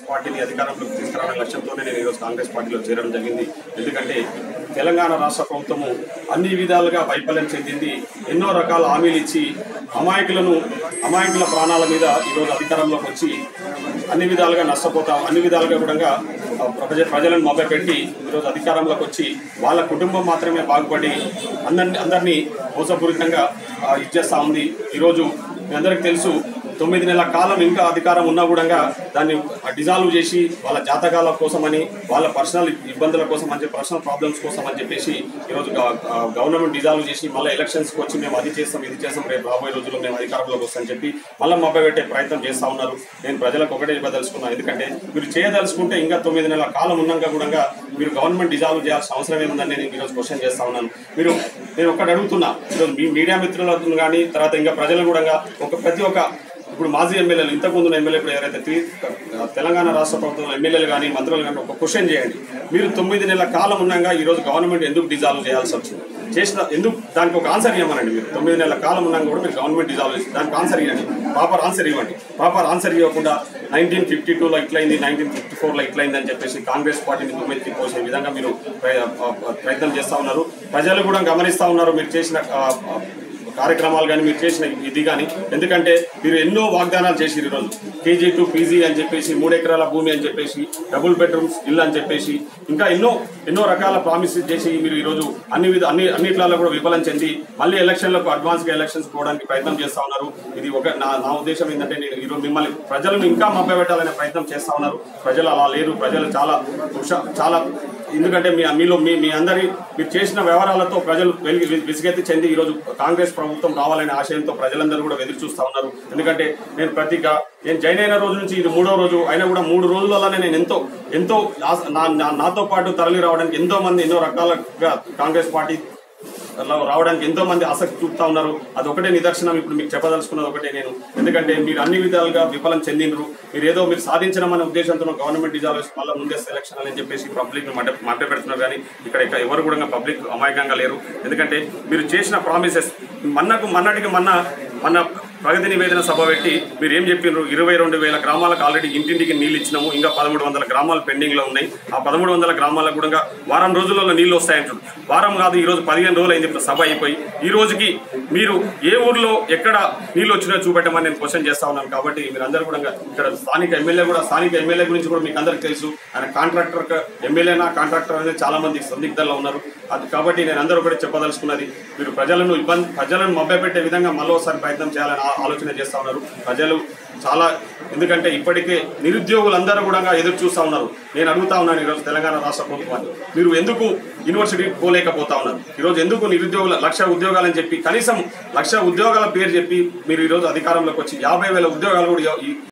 పార్టీని అధికారంలోకి తీసుకురావడం లక్ష్యంతోనే నేను ఈరోజు కాంగ్రెస్ పార్టీలో చేరడం జరిగింది ఎందుకంటే తెలంగాణ రాష్ట్ర ప్రభుత్వము అన్ని విధాలుగా వైఫల్యం చెందింది ఎన్నో రకాల హామీలు ఇచ్చి అమాయకులను అమాయకుల ప్రాణాల మీద ఈరోజు అధికారంలోకి వచ్చి అన్ని విధాలుగా నష్టపోతాం అన్ని విధాలుగా కూడా ఆ, ప్రజ ప్రజలను మభ్యపెట్టి ఈరోజు అధికారంలోకి వచ్చి వాళ్ళ కుటుంబం మాత్రమే బాగుపడి అందరిని అందరినీ మోసపూరితంగా ఆ, ఇచ్చేస్తా ఉంది ఈరోజు మీ అందరికీ తెలుసు తొమ్మిది నెలల కాలం ఇంకా అధికారం ఉన్నా కూడా దాన్ని డిజాల్వ్ చేసి వాళ్ళ జాతకాల కోసమని వాళ్ళ పర్సనల్ ఇబ్బందుల కోసం అని చెప్పి పర్సనల్ ప్రాబ్లమ్స్ కోసం అని చెప్పేసి ఈరోజు గ- ఆ, గవర్నమెంట్ డిజాల్వ్ చేసి మళ్ళీ ఎలక్షన్స్కి వచ్చి మేము అది చేస్తాం ఇది చేస్తాం రేపు రాబోయే రోజుల్లో మేము అధికారంలోకి వస్తామని చెప్పి మళ్ళీ మభ్య పెట్టే ప్రయత్నం చేస్తా ఉన్నారు నేను ప్రజలకు ఒకటే ఇవ్వదలుచుకున్నాను ఎందుకంటే మీరు చేయదలుచుకుంటే ఇంకా తొమ్మిది నెలల కాలం ఉన్నాక కూడా మీరు గవర్నమెంట్ డిజాల్వ్ చేయాల్సిన అవసరం ఏముందని నేను ఈరోజు క్వశ్చన్ చేస్తా ఉన్నాను మీరు నేను ఒకటి అడుగుతున్నా ఈరోజు మీ మీడియా మిత్రులను కానీ తర్వాత ఇంకా ప్రజలు కూడా ఒక ప్రతి ఒక్క ఇప్పుడు మాజీ ఎమ్మెల్యేలు ఇంతకుముందు ఉన్న ఎమ్మెల్యే ఇప్పుడు ఎవరైతే తీ- తెలంగాణ రాష్ట్ర ప్రభుత్వం ఎమ్మెల్యేలు కానీ మంత్రులు కానీ ఒక క్వశ్చన్ చేయండి మీరు తొమ్మిది నెలల కాలం ఉన్నాక ఈ రోజు గవర్నమెంట్ ఎందుకు డిజాల్వ్ చేయాల్సి వచ్చింది చేసిన ఎందుకు దానికి ఒక ఆన్సర్ ఇవ్వమనండి మీరు తొమ్మిది నెలల కాలం ఉన్నాక కూడా మీరు గవర్నమెంట్ డిజాల్వ్ చేసి దానికి ఆన్సర్ ఇవ్వండి ప్రాపర్ ఆన్సర్ ఇవ్వండి ప్రాపర్ ఆన్సర్ ఇవ్వకుండా నైన్టీన్ ఫిఫ్టీ టూలో ఇట్లయింది నైన్టీన్ ఫిఫ్టీ ఫోర్లో ఇట్లయింది అని చెప్పేసి కాంగ్రెస్ పార్టీని దుమ్మెత్తి పోసే విధంగా మీరు ప్రయ- ప్రయత్నం చేస్తా ఉన్నారు ప్రజలు కూడా గమనిస్తా ఉన్నారు మీరు చేసిన ఆ, ఆ, కార్యక్రమాలు కానీ మీరు చేసిన ఇది కానీ ఎందుకంటే మీరు ఎన్నో వాగ్దానాలు చేసిరు ఈరోజు కేజీ టు పీజీ అని చెప్పేసి మూడు ఎకరాల భూమి అని చెప్పేసి డబుల్ బెడ్రూమ్స్ ఇల్లు అని చెప్పేసి ఇంకా ఎన్నో ఎన్నో రకాల ప్రామిస్ చేసి మీరు ఈరోజు అన్ని విధ అన్ని అన్నిట్లలో కూడా విఫలం చెంది మళ్ళీ ఎలక్షన్లకు అడ్వాన్స్గా ఎలక్షన్స్ పోవడానికి ప్రయత్నం చేస్తా ఉన్నారు ఇది ఒక నా నా ఉద్దేశం ఏంటంటే నేను ఈరోజు మిమ్మల్ని ప్రజలను ఇంకా మభ్యపెట్టాలనే ప్రయత్నం చేస్తా ఉన్నారు ప్రజలు అలా లేరు ప్రజలు చాలా హుషా- చాలా ఎందుకంటే మీ మీలో మీ మీ అందరి మీరు చేసిన వ్యవహారాలతో ప్రజలు వెలిగి వి- విసిగెత్తి చెంది ఈరోజు కాంగ్రెస్ ప్రభుత్వం రావాలనే ఆశయంతో ప్రజలందరూ కూడా ఎదురు చూస్తా ఉన్నారు ఎందుకంటే నేను ప్రతిగా నేను జైన్ అయిన రోజు నుంచి ఇది మూడో రోజు అయినా కూడా మూడు రోజులలోనే నేను ఎంతో ఎంతో ఆస- నా- నా- నాతో పాటు తరలి రావడానికి ఎంతో మంది ఎన్నో రకాలుగా కాంగ్రెస్ పార్టీ లో రావడానికి ఎంతో మంది ఆసక్తి చూపుతా ఉన్నారు అది ఒకటే నిదర్శనం ఇప్పుడు మీకు చెప్పదలుచుకున్నది ఒకటే నేను ఎందుకంటే మీరు అన్ని విధాలుగా విఫలం చెందినరు మీరు ఏదో మీరు సాధించడం అనే ఉద్దేశంతో గవర్నమెంట్ డిజాల్వ్ మళ్ళీ ముందే సెలక్షన్ అని చెప్పేసి పబ్లిక్ మధ్య మధ్య పెడుతున్నారు కానీ ఇక్కడ ఇక్కడ ఎవరు కూడా పబ్లిక్ అమాయకంగా లేరు ఎందుకంటే మీరు చేసిన ప్రామిసెస్ మన్నకు మన్నటికి మన్న మన ప్రగతి నివేదన సభ పెట్టి మీరు ఏం చెప్పినారు ఇరవై రెండు వేల గ్రామాలకు ఆల్రెడీ ఇంటింటికి నీళ్ళు ఇచ్చినాము ఇంకా పదమూడు వందల గ్రామాలు పెండింగ్ లో ఉన్నాయి ఆ పదమూడు వందల గ్రామాలకు కూడా వారం రోజులలో నీళ్లు వస్తాయంటారు వారం కాదు ఈ రోజు పదిహేను రోజులు అయింది ఇప్పుడు సభ అయిపోయి ఈ రోజుకి మీరు ఏ ఊర్లో ఎక్కడ నీళ్లు వచ్చినా చూపెట్టమని నేను క్వశ్చన్ చేస్తా ఉన్నాను కాబట్టి మీరు అందరూ కూడా ఇక్కడ స్థానిక ఎమ్మెల్యే కూడా స్థానిక ఎమ్మెల్యే గురించి కూడా మీకు అందరికీ తెలుసు ఆయన కాంట్రాక్టర్ ఎమ్మెల్యేనా కాంట్రాక్టర్ అనేది చాలా మంది సందిగ్ధంలో ఉన్నారు అది కాబట్టి నేను అందరూ కూడా చెప్పదలుచుకున్నది మీరు ప్రజలను ఇబ్బంది ప్రజలను మభ్యపెట్టే విధంగా మళ్ళీ ప్రయత్నం చేయాలని ఆ- ఆలోచన చేస్తా ఉన్నారు ప్రజలు చాలా ఎందుకంటే ఇప్పటికే నిరుద్యోగులందరూ కూడా ఎదురు చూస్తా ఉన్నారు నేను అడుగుతా ఉన్నాను ఈరోజు తెలంగాణ రాష్ట్ర ప్రభుత్వాన్ని మీరు ఎందుకు యూనివర్సిటీ పోలేకపోతా ఉన్నారు ఈరోజు ఎందుకు నిరుద్యోగుల లక్ష ఉద్యోగాలని చెప్పి కనీసం లక్ష ఉద్యోగాల పేరు చెప్పి మీరు ఈరోజు అధికారంలోకి వచ్చి యాభై వేల ఉద్యోగాలు కూడా ఈ-